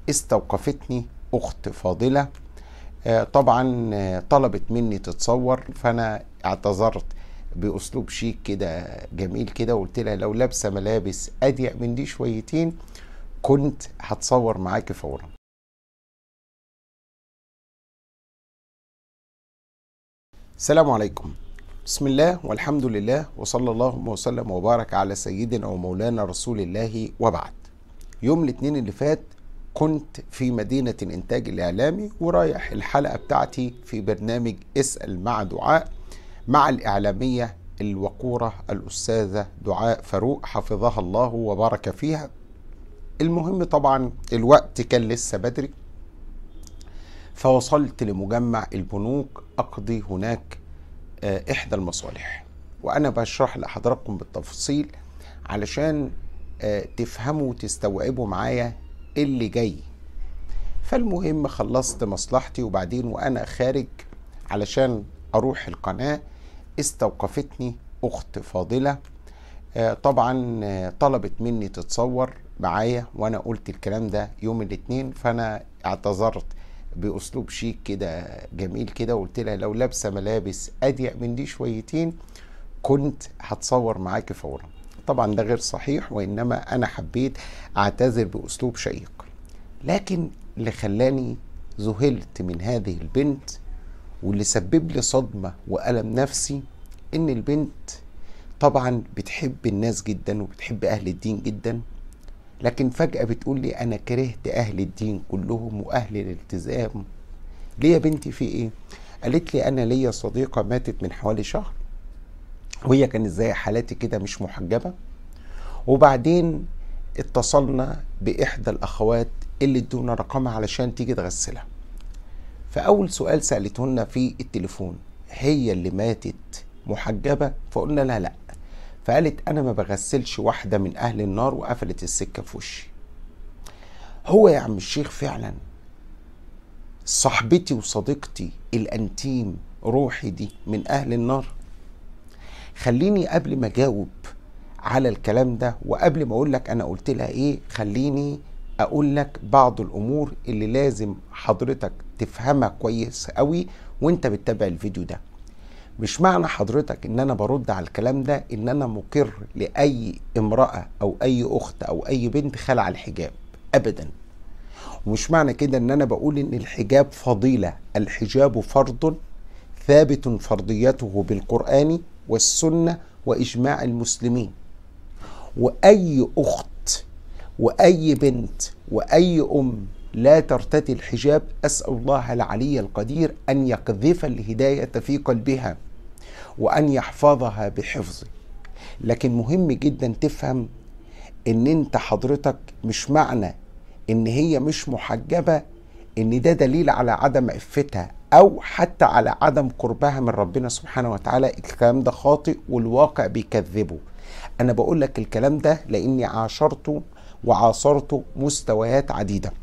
استوقفتني اخت فاضله آه، طبعا آه، طلبت مني تتصور فانا اعتذرت باسلوب شيك كده جميل كده وقلت لها لو لابسه ملابس اضيق من دي شويتين كنت هتصور معاكي فورا السلام عليكم بسم الله والحمد لله وصلى الله وسلم وبارك على سيدنا ومولانا رسول الله وبعد يوم الاثنين اللي فات كنت في مدينة الإنتاج الإعلامي ورايح الحلقة بتاعتي في برنامج اسأل مع دعاء مع الإعلامية الوقورة الأستاذة دعاء فاروق حفظها الله وبارك فيها المهم طبعا الوقت كان لسه بدري فوصلت لمجمع البنوك أقضي هناك إحدى المصالح وأنا بشرح لحضراتكم بالتفصيل علشان تفهموا وتستوعبوا معايا اللي جاي فالمهم خلصت مصلحتي وبعدين وانا خارج علشان اروح القناه استوقفتني اخت فاضله طبعا طلبت مني تتصور معايا وانا قلت الكلام ده يوم الاثنين فانا اعتذرت باسلوب شيك كده جميل كده وقلت لها لو لابسه ملابس اضيق من دي شويتين كنت هتصور معاكي فورا طبعا ده غير صحيح وانما انا حبيت اعتذر باسلوب شيق لكن اللي خلاني ذهلت من هذه البنت واللي سبب لي صدمه والم نفسي ان البنت طبعا بتحب الناس جدا وبتحب اهل الدين جدا لكن فجاه بتقول لي انا كرهت اهل الدين كلهم واهل الالتزام ليه يا بنتي في ايه قالت لي انا ليا صديقه ماتت من حوالي شهر وهي كانت زي حالاتي كده مش محجبه وبعدين اتصلنا باحدى الاخوات اللي ادونا رقمها علشان تيجي تغسلها فاول سؤال سالتهن في التليفون هي اللي ماتت محجبه فقلنا لها لا فقالت انا ما بغسلش واحده من اهل النار وقفلت السكه في وشي هو يا عم الشيخ فعلا صاحبتي وصديقتي الانتيم روحي دي من اهل النار خليني قبل ما اجاوب على الكلام ده وقبل ما اقول لك انا قلت لها ايه خليني اقول لك بعض الامور اللي لازم حضرتك تفهمها كويس قوي وانت بتتابع الفيديو ده مش معنى حضرتك ان انا برد على الكلام ده ان انا مقر لاي امرأة او اي اخت او اي بنت خلع الحجاب ابدا ومش معنى كده ان انا بقول ان الحجاب فضيلة الحجاب فرض ثابت فرضيته بالقرآن والسنة وإجماع المسلمين وأي أخت وأي بنت وأي أم لا ترتدي الحجاب أسأل الله العلي القدير أن يقذف الهداية في قلبها وأن يحفظها بحفظه لكن مهم جدا تفهم ان انت حضرتك مش معنى ان هي مش محجبة ان ده دليل على عدم عفتها او حتى على عدم قربها من ربنا سبحانه وتعالى الكلام ده خاطئ والواقع بيكذبه انا بقول لك الكلام ده لاني عاشرته وعاصرته مستويات عديده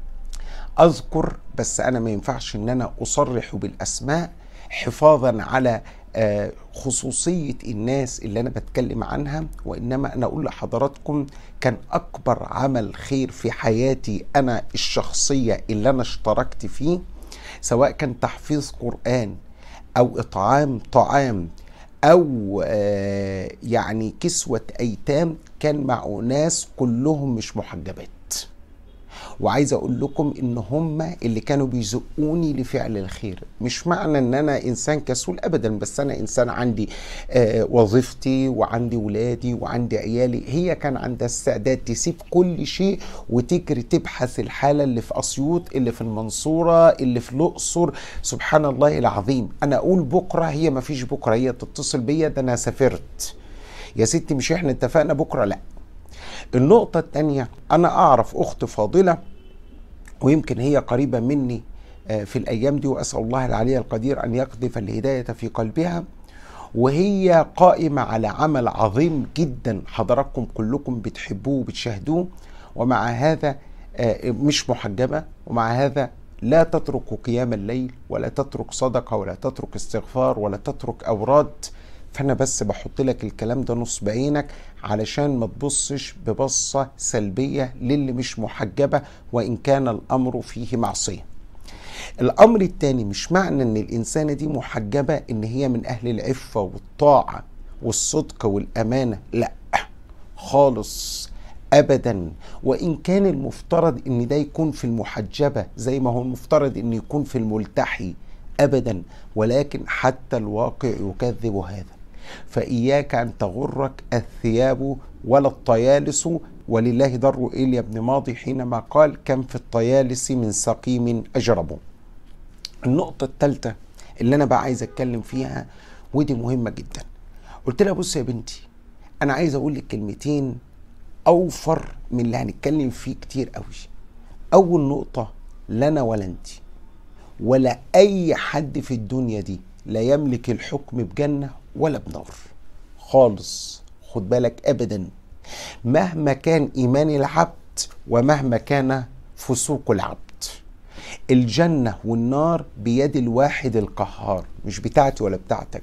اذكر بس انا ما ينفعش ان انا اصرح بالاسماء حفاظا على خصوصية الناس اللي أنا بتكلم عنها وإنما أنا أقول لحضراتكم كان أكبر عمل خير في حياتي أنا الشخصية اللي أنا اشتركت فيه سواء كان تحفيظ قرآن أو إطعام طعام أو يعني كسوة أيتام كان مع ناس كلهم مش محجبات وعايز اقول لكم ان هم اللي كانوا بيزقوني لفعل الخير مش معنى ان انا انسان كسول ابدا بس انا انسان عندي آه وظيفتي وعندي ولادي وعندي عيالي هي كان عندها استعداد تسيب كل شيء وتجري تبحث الحاله اللي في اسيوط اللي في المنصوره اللي في الاقصر سبحان الله العظيم انا اقول بكره هي ما فيش بكره هي تتصل بيا ده انا سافرت يا ستي مش احنا اتفقنا بكره لا النقطة الثانية أنا أعرف أخت فاضلة ويمكن هي قريبة مني في الأيام دي وأسأل الله العلي القدير أن يقذف الهداية في قلبها وهي قائمة على عمل عظيم جدا حضراتكم كلكم بتحبوه وبتشاهدوه ومع هذا مش محجبة ومع هذا لا تترك قيام الليل ولا تترك صدقة ولا تترك استغفار ولا تترك أوراد فانا بس بحط لك الكلام ده نصب عينك علشان ما تبصش ببصه سلبيه للي مش محجبه وان كان الامر فيه معصيه الامر الثاني مش معنى ان الانسانه دي محجبه ان هي من اهل العفه والطاعه والصدق والامانه لا خالص ابدا وان كان المفترض ان ده يكون في المحجبه زي ما هو المفترض ان يكون في الملتحي ابدا ولكن حتى الواقع يكذب هذا فاياك ان تغرك الثياب ولا الطيالس ولله در ايليا بن ماضي حينما قال كم في الطيالس من سقيم اجرب النقطه الثالثه اللي انا بقى عايز اتكلم فيها ودي مهمه جدا قلت لها بص يا بنتي انا عايز اقول لك كلمتين اوفر من اللي هنتكلم فيه كتير قوي اول نقطه لا انا ولا انت ولا اي حد في الدنيا دي لا يملك الحكم بجنه ولا بنار خالص خد بالك ابدا مهما كان ايمان العبد ومهما كان فسوق العبد الجنه والنار بيد الواحد القهار مش بتاعتي ولا بتاعتك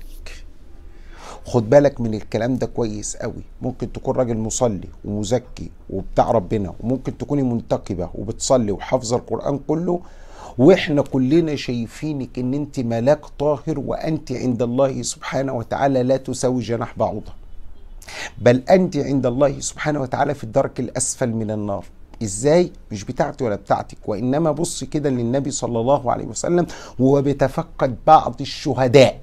خد بالك من الكلام ده كويس قوي ممكن تكون راجل مصلي ومزكي وبتاع ربنا وممكن تكوني منتقبة وبتصلي وحافظة القرآن كله واحنا كلنا شايفينك ان انت ملاك طاهر وانت عند الله سبحانه وتعالى لا تساوي جناح بعوضة بل انت عند الله سبحانه وتعالى في الدرك الاسفل من النار ازاي مش بتاعتي ولا بتاعتك وانما بص كده للنبي صلى الله عليه وسلم وهو بيتفقد بعض الشهداء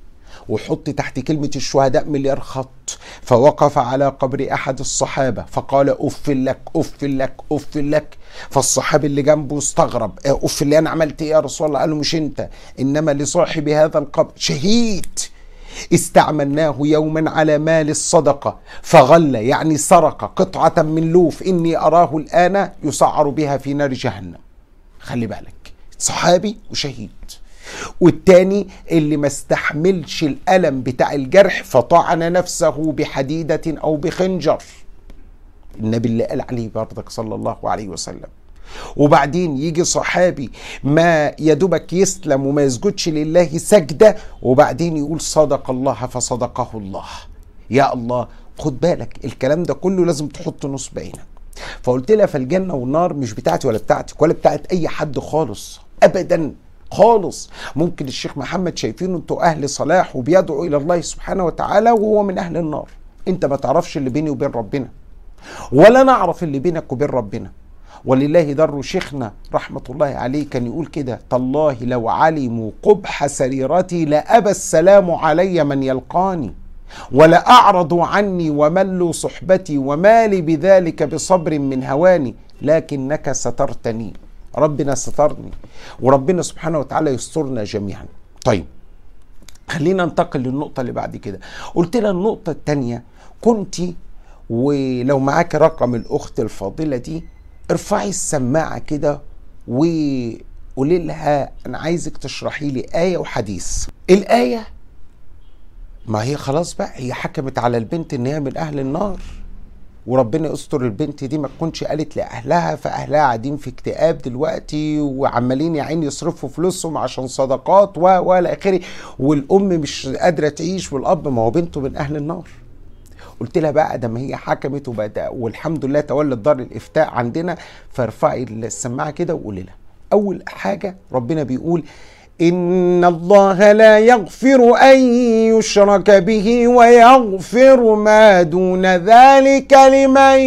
وحط تحت كلمة الشهداء مليار خط فوقف على قبر أحد الصحابة فقال أف لك أف لك أف لك فالصحابي اللي جنبه استغرب أف اللي أنا عملت إيه يا رسول الله قال له مش أنت إنما لصاحب هذا القبر شهيد استعملناه يوما على مال الصدقة فغل يعني سرق قطعة من لوف إني أراه الآن يسعر بها في نار جهنم خلي بالك صحابي وشهيد والتاني اللي ما استحملش الألم بتاع الجرح فطعن نفسه بحديدة أو بخنجر النبي اللي قال عليه برضك صلى الله عليه وسلم وبعدين يجي صحابي ما يدوبك يسلم وما يسجدش لله سجدة وبعدين يقول صدق الله فصدقه الله يا الله خد بالك الكلام ده كله لازم تحط نص بعينك فقلت لها فالجنة والنار مش بتاعتي ولا بتاعتك ولا بتاعت أي حد خالص أبدا خالص ممكن الشيخ محمد شايفينه انتوا اهل صلاح وبيدعوا الى الله سبحانه وتعالى وهو من اهل النار انت ما تعرفش اللي بيني وبين ربنا ولا نعرف اللي بينك وبين ربنا ولله در شيخنا رحمة الله عليه كان يقول كده تالله لو علموا قبح سريرتي لأبى السلام علي من يلقاني ولا أعرضوا عني وملوا صحبتي وما لي بذلك بصبر من هواني لكنك سترتني ربنا سترني وربنا سبحانه وتعالى يسترنا جميعا طيب خلينا ننتقل للنقطة اللي بعد كده قلت لها النقطة التانية كنت ولو معاك رقم الأخت الفاضلة دي ارفعي السماعة كده وقولي لها أنا عايزك تشرحي لي آية وحديث الآية ما هي خلاص بقى هي حكمت على البنت إن هي من أهل النار وربنا يستر البنت دي ما تكونش قالت لاهلها فاهلها قاعدين في اكتئاب دلوقتي وعمالين يا عيني يصرفوا فلوسهم عشان صدقات و والى اخره والام مش قادره تعيش والاب ما هو بنته من اهل النار قلت لها بقى ده ما هي حكمت وبدا والحمد لله تولت دار الافتاء عندنا فارفعي السماعه كده وقولي لها اول حاجه ربنا بيقول إن الله لا يغفر أن يشرك به ويغفر ما دون ذلك لمن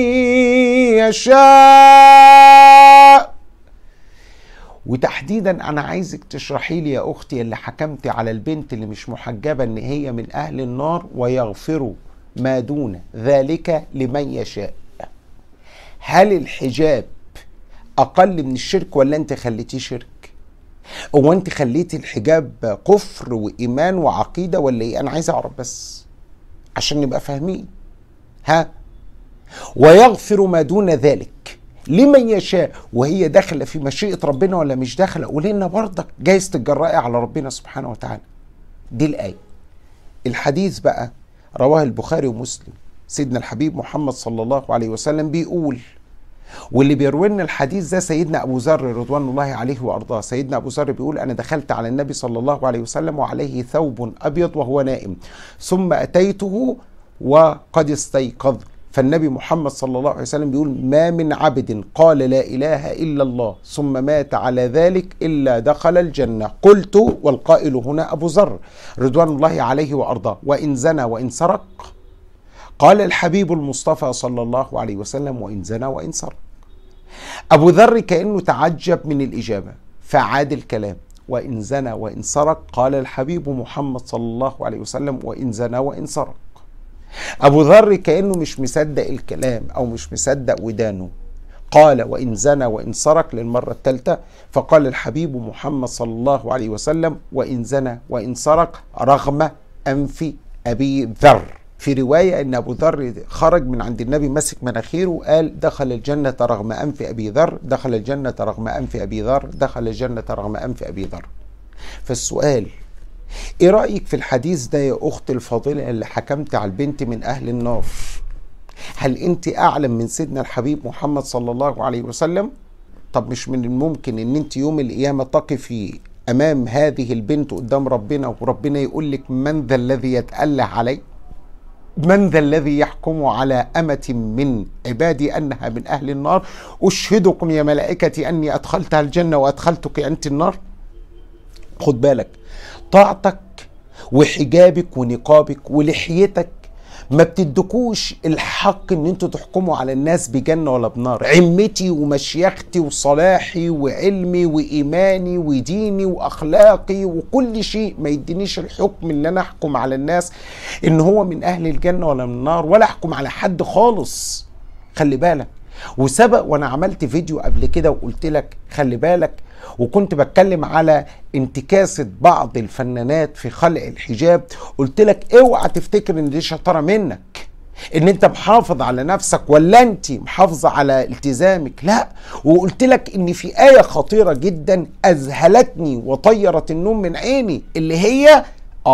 يشاء وتحديدا أنا عايزك تشرحي لي يا أختي اللي حكمتي على البنت اللي مش محجبة إن هي من أهل النار ويغفر ما دون ذلك لمن يشاء هل الحجاب أقل من الشرك ولا أنت خليتيه شرك؟ هو انت خليتي الحجاب كفر وايمان وعقيده ولا ايه انا عايز اعرف بس عشان نبقى فاهمين ها ويغفر ما دون ذلك لمن يشاء وهي داخله في مشيئه ربنا ولا مش داخله قولي لنا برضك جايز تتجرأي على ربنا سبحانه وتعالى دي الايه الحديث بقى رواه البخاري ومسلم سيدنا الحبيب محمد صلى الله عليه وسلم بيقول واللي بيروي لنا الحديث ده سيدنا ابو ذر رضوان الله عليه وارضاه سيدنا ابو ذر بيقول انا دخلت على النبي صلى الله عليه وسلم وعليه ثوب ابيض وهو نائم ثم اتيته وقد استيقظ فالنبي محمد صلى الله عليه وسلم بيقول ما من عبد قال لا اله الا الله ثم مات على ذلك الا دخل الجنه قلت والقائل هنا ابو ذر رضوان الله عليه وارضاه وان زنى وان سرق قال الحبيب المصطفى صلى الله عليه وسلم وان زنى وان سرق ابو ذر كانه تعجب من الاجابه فعاد الكلام وان زنى وان سرق قال الحبيب محمد صلى الله عليه وسلم وان زنى وان سرق ابو ذر كانه مش مصدق الكلام او مش مصدق ودانه قال وان زنى وان سرق للمره الثالثه فقال الحبيب محمد صلى الله عليه وسلم وان زنى وان سرق رغم انف ابي ذر في رواية أن أبو ذر خرج من عند النبي ماسك مناخيره وقال دخل الجنة رغم أنف أبي ذر دخل الجنة رغم أنف أبي ذر دخل الجنة رغم أنف أبي ذر فالسؤال ايه رأيك في الحديث ده يا أخت الفاضلة اللي حكمت على البنت من أهل النار هل أنت أعلم من سيدنا الحبيب محمد صلى الله عليه وسلم طب مش من الممكن أن أنت يوم القيامة تقفي أمام هذه البنت قدام ربنا وربنا يقول لك من ذا الذي يتأله علي من ذا الذي يحكم على أمة من عبادي أنها من أهل النار أشهدكم يا ملائكتي أني أدخلتها الجنة وأدخلتك أنت النار خد بالك طاعتك وحجابك ونقابك ولحيتك ما بتدكوش الحق ان انتوا تحكموا على الناس بجنه ولا بنار عمتي ومشيختي وصلاحي وعلمي وايماني وديني واخلاقي وكل شيء ما يدينيش الحكم ان انا احكم على الناس ان هو من اهل الجنه ولا من النار ولا احكم على حد خالص خلي بالك وسبق وانا عملت فيديو قبل كده وقلت لك خلي بالك وكنت بتكلم على انتكاسة بعض الفنانات في خلق الحجاب قلت لك اوعى تفتكر ان دي شطارة منك ان انت محافظ على نفسك ولا انت محافظة على التزامك لا وقلت لك ان في آية خطيرة جدا اذهلتني وطيرت النوم من عيني اللي هي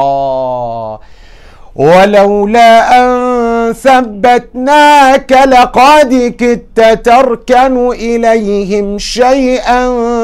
آه ولولا أن ثبتناك لقد كدت تركن إليهم شيئا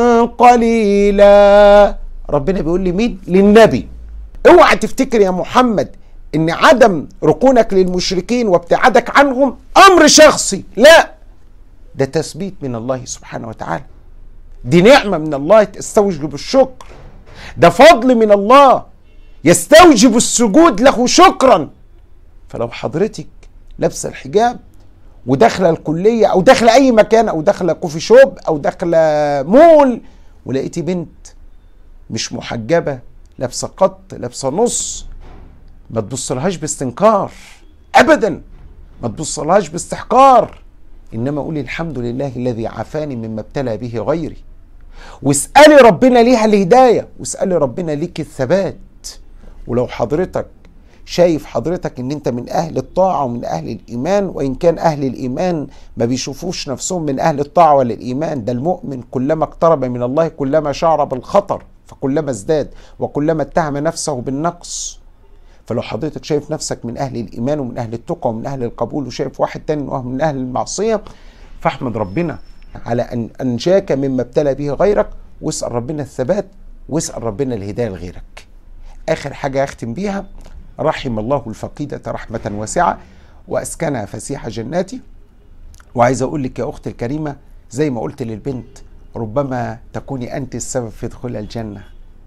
قليلا ربنا بيقول لي مين للنبي اوعى تفتكر يا محمد ان عدم ركونك للمشركين وابتعادك عنهم امر شخصي لا ده تثبيت من الله سبحانه وتعالى دي نعمة من الله تستوجب الشكر ده فضل من الله يستوجب السجود له شكرا فلو حضرتك لابسه الحجاب وداخله الكليه او داخله اي مكان او داخله كوفي شوب او داخله مول ولقيتي بنت مش محجبه لابسه قط لابسه نص ما تبصلهاش باستنكار ابدا ما تبصلهاش باستحقار انما قولي الحمد لله الذي عافاني مما ابتلى به غيري واسالي ربنا ليها الهدايه واسالي ربنا ليك الثبات ولو حضرتك شايف حضرتك ان انت من اهل الطاعه ومن اهل الايمان وان كان اهل الايمان ما بيشوفوش نفسهم من اهل الطاعه ولا الايمان ده المؤمن كلما اقترب من الله كلما شعر بالخطر فكلما ازداد وكلما اتهم نفسه بالنقص فلو حضرتك شايف نفسك من اهل الايمان ومن اهل التقى ومن اهل القبول وشايف واحد تاني من اهل المعصيه فاحمد ربنا على ان انجاك مما ابتلى به غيرك واسال ربنا الثبات واسال ربنا الهدايه لغيرك اخر حاجه اختم بيها رحم الله الفقيدة رحمة واسعة وأسكنها فسيح جناتي وعايز أقول لك يا أختي الكريمة زي ما قلت للبنت ربما تكوني أنت السبب في دخول الجنة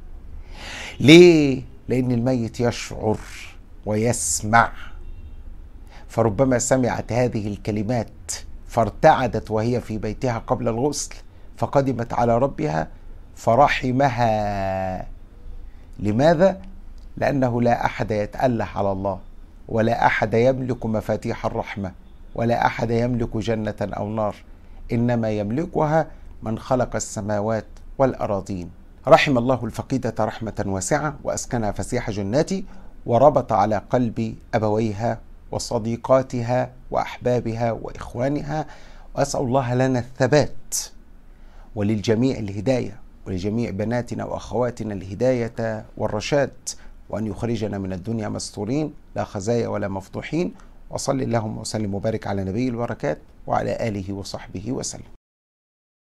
ليه؟ لأن الميت يشعر ويسمع فربما سمعت هذه الكلمات فارتعدت وهي في بيتها قبل الغسل فقدمت على ربها فرحمها لماذا؟ لأنه لا أحد يتأله على الله ولا أحد يملك مفاتيح الرحمة ولا أحد يملك جنة أو نار إنما يملكها من خلق السماوات والأراضين رحم الله الفقيدة رحمة واسعة وأسكنها فسيح جناتي وربط على قلب أبويها وصديقاتها وأحبابها وإخوانها وأسأل الله لنا الثبات وللجميع الهداية ولجميع بناتنا وأخواتنا الهداية والرشاد وأن يخرجنا من الدنيا مستورين لا خزايا ولا مفضوحين وصلي اللهم وسلم وبارك على نبي البركات وعلى اله وصحبه وسلم